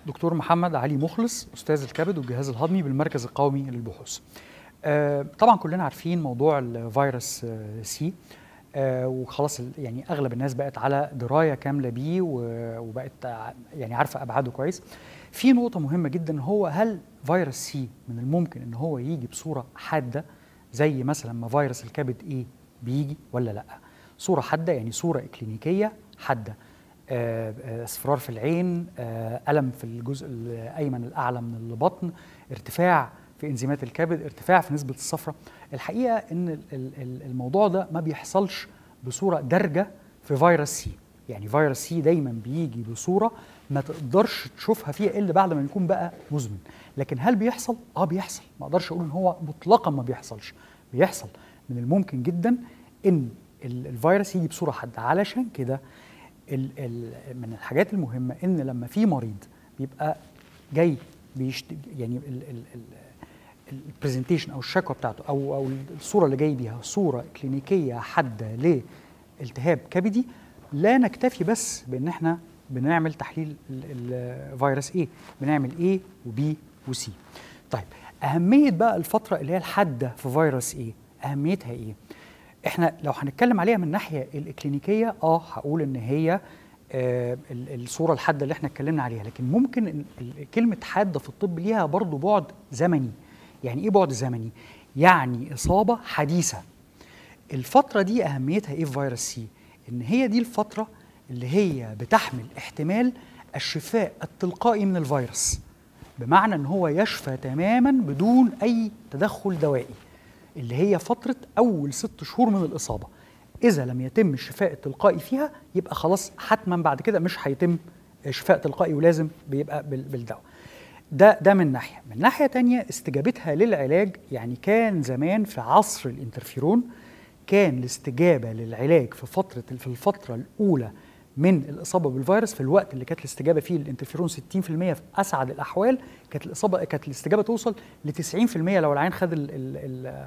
دكتور محمد علي مخلص استاذ الكبد والجهاز الهضمي بالمركز القومي للبحوث. آه، طبعا كلنا عارفين موضوع الفيروس آه، سي آه، وخلاص ال- يعني اغلب الناس بقت على درايه كامله بيه و- وبقت ع- يعني عارفه ابعاده كويس. في نقطه مهمه جدا هو هل فيروس سي من الممكن ان هو يجي بصوره حاده زي مثلا ما فيروس الكبد ايه بيجي ولا لا؟ صوره حاده يعني صوره اكلينيكيه حاده. آه، آه، اصفرار في العين آه، الم في الجزء الايمن الاعلى من البطن ارتفاع في انزيمات الكبد ارتفاع في نسبه الصفرة الحقيقه ان ال- ال- ال- الموضوع ده ما بيحصلش بصوره دارجه في فيروس سي يعني فيروس سي دايما بيجي بصوره ما تقدرش تشوفها فيها الا بعد ما يكون بقى مزمن لكن هل بيحصل اه بيحصل ما اقدرش اقول ان هو مطلقا ما بيحصلش بيحصل من الممكن جدا ان ال- الفيروس يجي بصوره حاده علشان كده ال ال من الحاجات المهمه ان لما في مريض بيبقى جاي بيشت يعني البرزنتيشن او الشكوى بتاعته او او الصوره اللي جاي بيها صوره كلينيكيه حاده لالتهاب كبدي لا نكتفي بس بان احنا بنعمل تحليل ال- الفيروس ايه بنعمل ايه وبي وسي طيب اهميه بقى الفتره اللي هي الحاده في فيروس ايه اهميتها ايه احنا لو هنتكلم عليها من الناحيه الاكلينيكيه اه هقول ان هي آه ال- الصوره الحاده اللي احنا اتكلمنا عليها لكن ممكن ال- ال- كلمه حاده في الطب ليها برضو بعد زمني يعني ايه بعد زمني يعني اصابه حديثه الفتره دي اهميتها ايه في فيروس سي ان هي دي الفتره اللي هي بتحمل احتمال الشفاء التلقائي من الفيروس بمعنى ان هو يشفى تماما بدون اي تدخل دوائي اللي هي فترة أول ست شهور من الإصابة إذا لم يتم الشفاء التلقائي فيها يبقى خلاص حتما بعد كده مش هيتم شفاء تلقائي ولازم بيبقى بال- بالدواء ده ده من ناحية من ناحية تانية استجابتها للعلاج يعني كان زمان في عصر الانترفيرون كان الاستجابة للعلاج في فترة في الفترة الأولى من الإصابة بالفيروس في الوقت اللي كانت الاستجابة فيه للانترفيرون 60% في أسعد الأحوال كانت الإصابة كانت الاستجابة توصل ل 90% لو العيان خد ال ال ال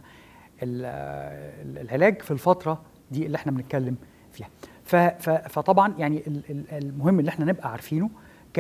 ال العلاج في الفترة دي اللي احنا بنتكلم فيها ف- ف- فطبعا يعني ال- ال- المهم اللي احنا نبقى عارفينه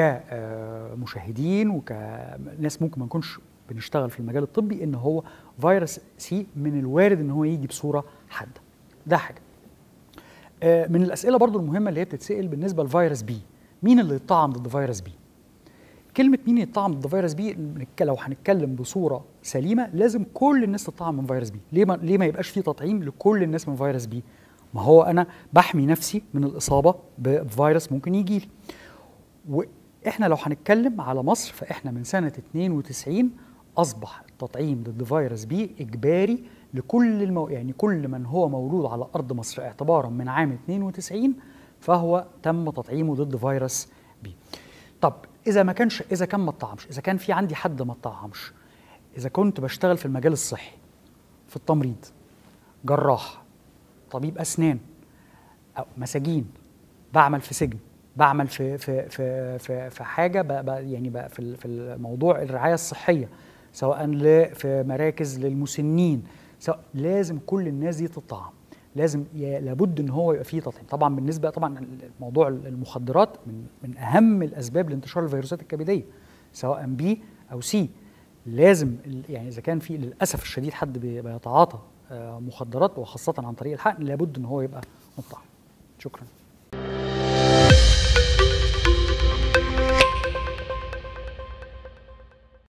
كمشاهدين وكناس ممكن ما نكونش بنشتغل في المجال الطبي ان هو فيروس سي من الوارد ان هو يجي بصوره حاده ده حاجه آه، من الاسئله برضو المهمه اللي هي بتتسال بالنسبه لفيروس بي مين اللي يطعم ضد فيروس بي كلمه مين يطعم ضد فيروس بي بنتك- لو هنتكلم بصوره سليمه لازم كل الناس تطعم من فيروس بي ليه ما ليه ما يبقاش في تطعيم لكل الناس من فيروس بي ما هو انا بحمي نفسي من الاصابه بفيروس ممكن يجي لي واحنا لو هنتكلم على مصر فاحنا من سنه 92 اصبح التطعيم ضد فيروس بي اجباري لكل المو... يعني كل من هو مولود على ارض مصر اعتبارا من عام 92 فهو تم تطعيمه ضد فيروس بي. طب اذا ما كانش اذا كان ما اتطعمش اذا كان في عندي حد ما اتطعمش اذا كنت بشتغل في المجال الصحي في التمريض جراح طبيب اسنان أو مساجين بعمل في سجن بعمل في في في في, في حاجه ب ب يعني ب في ال- في الموضوع الرعايه الصحيه سواء ل- في مراكز للمسنين سواء لازم كل الناس دي تطعم لازم ي- لابد ان هو يبقى فيه تطعيم طبعا بالنسبه طبعا موضوع المخدرات من من اهم الاسباب لانتشار الفيروسات الكبديه سواء بي او سي لازم ال- يعني اذا كان في للاسف الشديد حد بي- بيتعاطى آه، مخدرات وخاصه عن طريق الحقن لابد ان هو يبقى مطعم شكرا